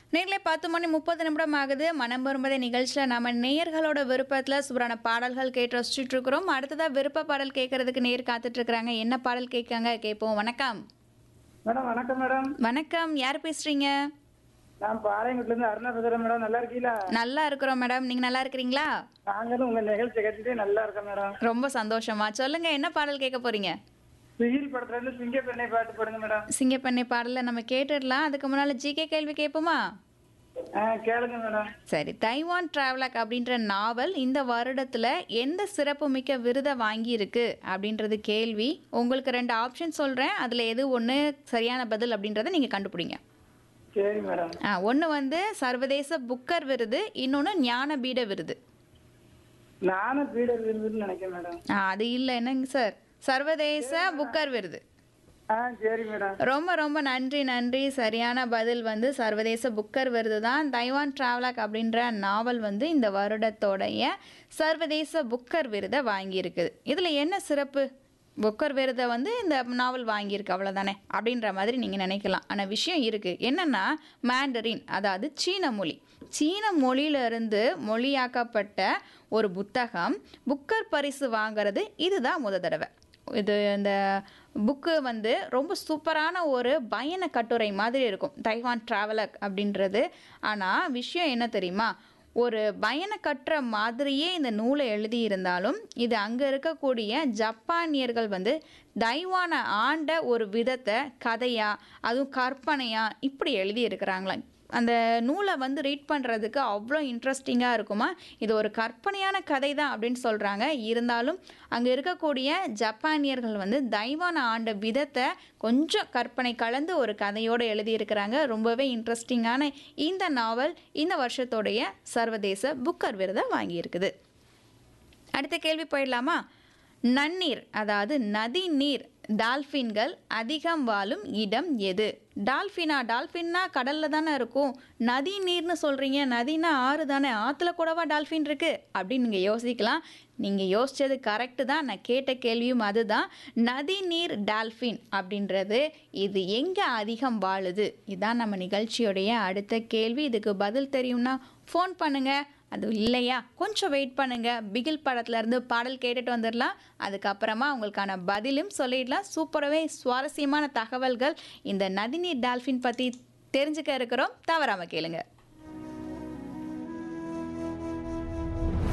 நேரிலே பத்து மணி முப்பது நிமிடம் ஆகுது மனம் வரும்பதே நிகழ்ச்சியில் நம்ம நேயர்களோட விருப்பத்தில் சூப்பரான பாடல்கள் கேட்டு ரசிச்சுட்டு இருக்கிறோம் அடுத்ததாக விருப்ப பாடல் கேட்கறதுக்கு நேர் காத்துட்டு இருக்கிறாங்க என்ன பாடல் கேட்காங்க கேட்போம் வணக்கம் மேடம் வணக்கம் மேடம் வணக்கம் யார் பேசுறீங்க நான் பாளையங்குட்ல இருந்து அருணா பேசுறேன் மேடம் நல்லா இருக்கீங்களா நல்லா இருக்கிறோம் மேடம் நீங்க நல்லா இருக்கிறீங்களா நாங்களும் உங்க நிகழ்ச்சி கேட்டுட்டு நல்லா இருக்கோம் மேடம் ரொம்ப சந்தோஷமா சொல்லுங்க என்ன பாடல் கேட்க போறீங்க சிகில் படத்துல இருந்து சிங்க பெண்ணை பாட்டு போடுங்க மேடம் சிங்கப்பண்ணை பாடலை நம்ம கேட்டுடலாம் அதுக்கு முன்னால ஜிகே கேள்வி கேட்போமா ஆ கேளுங்க மேடம் சரி தைவான் டிராவலக் அப்படின்ற நாவல் இந்த வருடத்துல எந்த சிறப்புமிக்க விருதை வாங்கியிருக்கு அப்படின்றது கேள்வி உங்களுக்கு ரெண்டு ஆப்ஷன் சொல்றேன் அதுல எது ஒன்று சரியான பதில் அப்படின்றத நீங்க கண்டுபிடிங்க சரி மேடம் ஆ ஒன்று வந்து சர்வதேச புக்கர் விருது இன்னொன்று ஞானபீட விருது நானும் பீடர் இருந்துன்னு நினைக்கிறேன் மேடம் ஆ அது இல்லை என்னங்க சார் சர்வதேச புக்கர் விருது ஆ சரி மேடம் ரொம்ப ரொம்ப நன்றி நன்றி சரியான பதில் வந்து சர்வதேச புக்கர் விருது தான் தைவான் டிராவலக் அப்படின்ற நாவல் வந்து இந்த வருடத்தோடைய சர்வதேச புக்கர் விருதை வாங்கியிருக்குது இதில் என்ன சிறப்பு புக்கர் விருதை வந்து இந்த நாவல் வாங்கியிருக்கு அவ்வளோதானே அப்படின்ற மாதிரி நீங்கள் நினைக்கலாம் ஆனால் விஷயம் இருக்குது என்னென்னா மேண்டரின் அதாவது சீன மொழி சீன மொழியிலிருந்து மொழியாக்கப்பட்ட ஒரு புத்தகம் புக்கர் பரிசு வாங்குறது இதுதான் முத தடவை இது இந்த புக்கு வந்து ரொம்ப சூப்பரான ஒரு பயண கட்டுரை மாதிரி இருக்கும் தைவான் டிராவலக் அப்படின்றது ஆனால் விஷயம் என்ன தெரியுமா ஒரு பயண கட்டுற மாதிரியே இந்த நூலை எழுதியிருந்தாலும் இது அங்கே இருக்கக்கூடிய ஜப்பானியர்கள் வந்து தைவானை ஆண்ட ஒரு விதத்தை கதையா அதுவும் கற்பனையா இப்படி எழுதி இருக்கிறாங்களாம் அந்த நூலை வந்து ரீட் பண்ணுறதுக்கு அவ்வளோ இன்ட்ரெஸ்டிங்காக இருக்குமா இது ஒரு கற்பனையான கதை தான் அப்படின்னு சொல்கிறாங்க இருந்தாலும் அங்கே இருக்கக்கூடிய ஜப்பானியர்கள் வந்து தைவான ஆண்ட விதத்தை கொஞ்சம் கற்பனை கலந்து ஒரு கதையோடு எழுதியிருக்கிறாங்க ரொம்பவே இன்ட்ரெஸ்டிங்கான இந்த நாவல் இந்த வருஷத்தோடைய சர்வதேச புக்கர் விருதை வாங்கியிருக்குது அடுத்த கேள்வி போயிடலாமா நன்னீர் அதாவது நதி நீர் டால்ஃபின்கள் அதிகம் வாழும் இடம் எது டால்ஃபினா டால்ஃபின்னா கடலில் தானே இருக்கும் நதி நீர்னு சொல்கிறீங்க நதினா ஆறு தானே ஆற்றுல கூடவா டால்ஃபின் இருக்குது அப்படின்னு நீங்கள் யோசிக்கலாம் நீங்கள் யோசித்தது கரெக்டு தான் நான் கேட்ட கேள்வியும் அதுதான் நதி நீர் டால்ஃபின் அப்படின்றது இது எங்கே அதிகம் வாழுது இதுதான் நம்ம நிகழ்ச்சியோடைய அடுத்த கேள்வி இதுக்கு பதில் தெரியும்னா ஃபோன் பண்ணுங்கள் அது இல்லையா கொஞ்சம் வெயிட் பண்ணுங்க பிகில் படத்துல இருந்து பாடல் கேட்டுட்டு வந்துடலாம் அதுக்கப்புறமா உங்களுக்கான பதிலும் சொல்லிடலாம் சூப்பராகவே சுவாரஸ்யமான தகவல்கள் இந்த நதிநீர் டால்ஃபின் பற்றி தெரிஞ்சுக்க இருக்கிறோம் தவறாமல் கேளுங்க